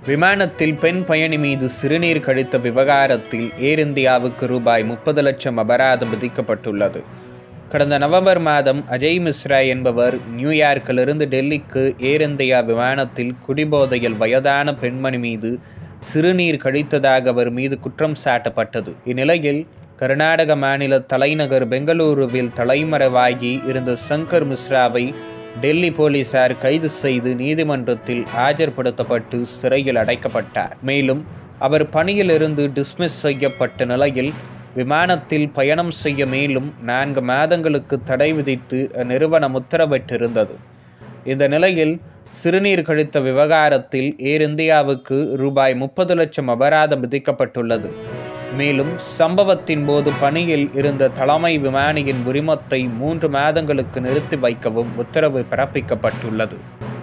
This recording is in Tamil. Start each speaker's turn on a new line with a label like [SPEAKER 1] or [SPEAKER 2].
[SPEAKER 1] விமானத்தில் பெண் பயணி மீது சிறுநீர் கழித்த விவகாரத்தில் ஏர் இந்தியாவுக்கு ரூபாய் முப்பது லட்சம் அபராதம் விதிக்கப்பட்டுள்ளது கடந்த நவம்பர் மாதம் அஜய் மிஸ்ரா என்பவர் நியூயார்க்கிலிருந்து டெல்லிக்கு ஏர் இந்தியா விமானத்தில் குடிபோதையில் வயதான பெண்மணி மீது சிறுநீர் கழித்ததாக அவர் மீது குற்றம் சாட்டப்பட்டது இந்நிலையில் கர்நாடக மாநில தலைநகர் பெங்களூருவில் தலைமறைவாகி இருந்த சங்கர் மிஸ்ராவை டெல்லி போலீசார் கைது செய்து நீதிமன்றத்தில் ஆஜர்படுத்தப்பட்டு சிறையில் அடைக்கப்பட்டார் மேலும் அவர் பணியிலிருந்து டிஸ்மிஸ் செய்யப்பட்ட நிலையில் விமானத்தில் பயணம் செய்ய மேலும் நான்கு மாதங்களுக்கு தடை விதித்து அந்நிறுவனம் உத்தரவிட்டிருந்தது இந்த நிலையில் சிறுநீர் கழித்த விவகாரத்தில் ஏர் இந்தியாவுக்கு ரூபாய் முப்பது லட்சம் அபராதம் விதிக்கப்பட்டுள்ளது மேலும் சம்பவத்தின் போது பணியில் இருந்த தலைமை விமானியின் உரிமத்தை மூன்று மாதங்களுக்கு நிறுத்தி வைக்கவும் உத்தரவு பிறப்பிக்கப்பட்டுள்ளது